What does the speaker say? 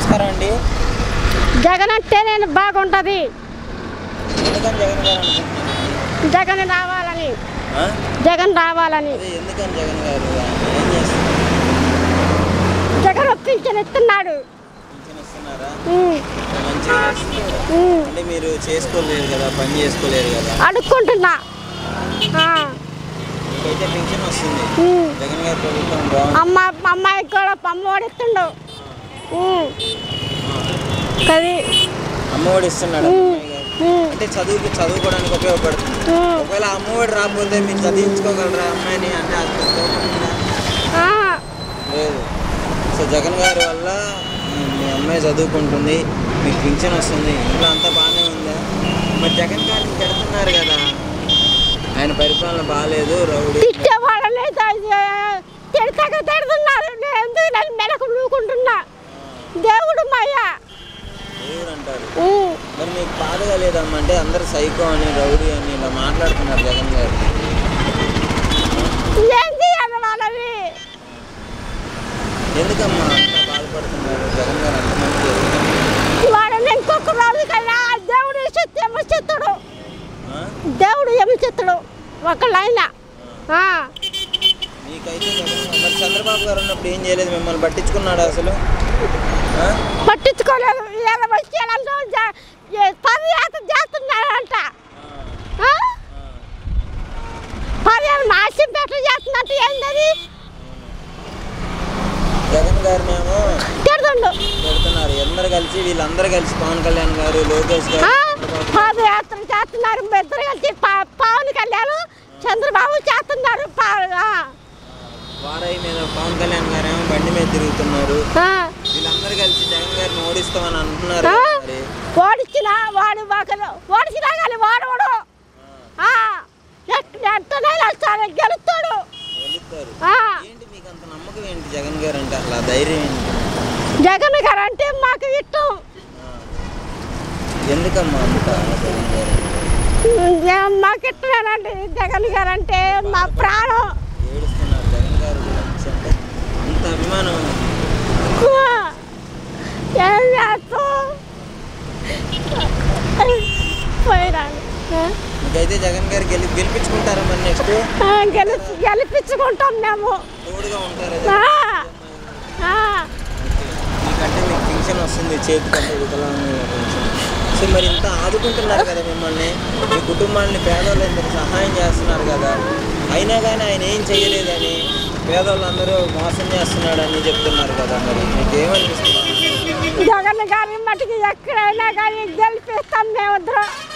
నమస్కారం అండి జగన్ అంటే నేను బాగుంటుంది ఎందుకని జగన్ గారు అనుకుంటున్నారు జగన్ రావాలని ఆ? జగన్ రావాలని అదే ఎందుకని జగన్ గారు ఏం చేస్తున్నారు జగన్ పింఛన్ ఇస్తున్నాడు పింఛన్ ఇస్తున్నారా ఉమ్, మంచిగా చేస్తున్నారు ఉమ్. అంటే మీరు చేసుకోలేరు కదా పని చేసుకోలేరు కదా అడుక్కుంటున్నా ఆ, మీకైతే పింఛన్ వస్తుంది ఉమ్. జగన్ గారి ప్రభుత్వం బాగుంది అమ్మ అమ్మాయికి కూడా పమ్మోడు ఇస్తుండు ఉమ్. అది అమ్మఒడి ఇస్తున్నాడు అమ్మాయి గారు ఉమ్, అంటే చదువుకి చదువుకోవడానికి ఉపయోగపడుతుంది ఉమ్. ఒకవేళ అమ్మఒడి రాకపోతే మీరు చదివించుకోగలరా అమ్మాయిని అంటే అది కోపం ఉందా? ఆ, లేదు సో జగన్ గారి వల్ల ఉమ్, మీ అమ్మాయి చదువుకుంటుంది మీకు పింఛన్ వస్తుంది ఇంట్లో అంతా బాగానే ఉందా మరి జగన్ గారిని పెడుతున్నారు కదా ఆయన పరిపాలన బాగాలేదు రౌడీ తిట్టే వాళ్ళని తిడతాక తిడుతున్నారు నేను ఎందుకు నేను మెలకు నూకుంటున్నా దేవుడు మాయ దేవుడు అంటారు ఉమ్. మరి మీకు బాధగా లేదమ్మా అంటే అందరు సైకో అని రౌడీ అని ఇలా మాట్లాడుతున్నారు జగన్ గారు ఏం చేయాలి వాళ్ళని ఎందుకమ్మా అంత బాధపడుతున్నారు జగన్ గారు అంత మంచి ఎందుకమ్మా? వాడని ఇంకొక రోజుకైనా దేవుడు చెత్త ఏమో చెత్తడు ఆ? దేవుడు ఏమి చెత్తడు ఒకళ్ళైనా ఆ, మీకైతే జగన్ మరి చంద్రబాబు గారు ఉన్నప్పుడు ఏం చేయలేదు మిమ్మల్ని పట్టించుకున్నాడు అసలు ఆ? పట్టించుకోలేదు ఇలా వచ్చేయాలంటే జ- ఏ పదయాత్ర చేస్తున్నాడంట ఆ? పదయాత్ర మాసింపేట చేస్తున్నట్టు ఏంటది జగన్ గారినేమో తిడుతుండు పెడుతున్నారు అందరు కలిసి వీళ్ళందరూ కలిసి పవన్ కళ్యాణ్ గారు లోకేష్ గారు ఆ? చంద్రబాబు పాదయాత్ర చేస్తున్నారు ఇద్దరు కలిసి ప- పవన్ కళ్యాణ్ చంద్రబాబు చేస్తున్నారు పా- ఆ. వారయ్య మీద పవన్ కళ్యాణ్ గారు ఏమో బండి మీద తిరుగుతున్నారు ఆ. వీళ్ళందరూ కలిసి జగన్ గారిని ఓడిస్తామని అంటున్నారు ఆ? కదా మరి ఓడిచ్చినా వాడు ఒకరు ఓడిచినా కానీ వాడవాడు ఎట్టనైనా సరే గెలుస్తాడు గెలుస్తారు ఆ, ఏంటి మీకు అంత నమ్మకం ఏంటి జగన్ గారు అంటే అసలు ఆ ధైర్యం ఏంటి జగన్ గారు అంటే మాకు ఇష్టం ఆ. ఎందుకమ్మా అంత జగన్ గారు ఏం మాకు ఇష్టమేనండి జగన్ గారు అంటే మా ప్రాణం ఏడుస్తున్నారు జగన్ గారు గురించి అంటే అంత అభిమానం ఆ, ఏం చేస్తాం పోయినాను ఆ, మీకైతే జగన్ గారు గెలి గెలిపించుకుంటారా మరి నెక్స్ట్ ఆ, గెలి గెలిపించుకుంటాం మేము తోడుగా ఉంటారా ఆ, జగన్ ఆ. మీకంటే మీకు పింఛన్ వస్తుంది చేతికంటే వికలాంగుల పింఛన్ సో మరి ఇంత ఆదుకుంటున్నారు కదా మిమ్మల్ని మీ కుటుంబాన్ని పేదవాళ్ళందరూ సహాయం చేస్తున్నారు కదా అయినా కానీ ఆయన ఏం చేయలేదని పేదవాళ్ళందరూ మోసం చేస్తున్నాడని చెప్తున్నారు కదా మరి మీకు ఏమనిపిస్తుంది జగన్ గారి మటుకు ఎక్కడైనా కానీ గెలిపిస్తాం మేమిద్దరం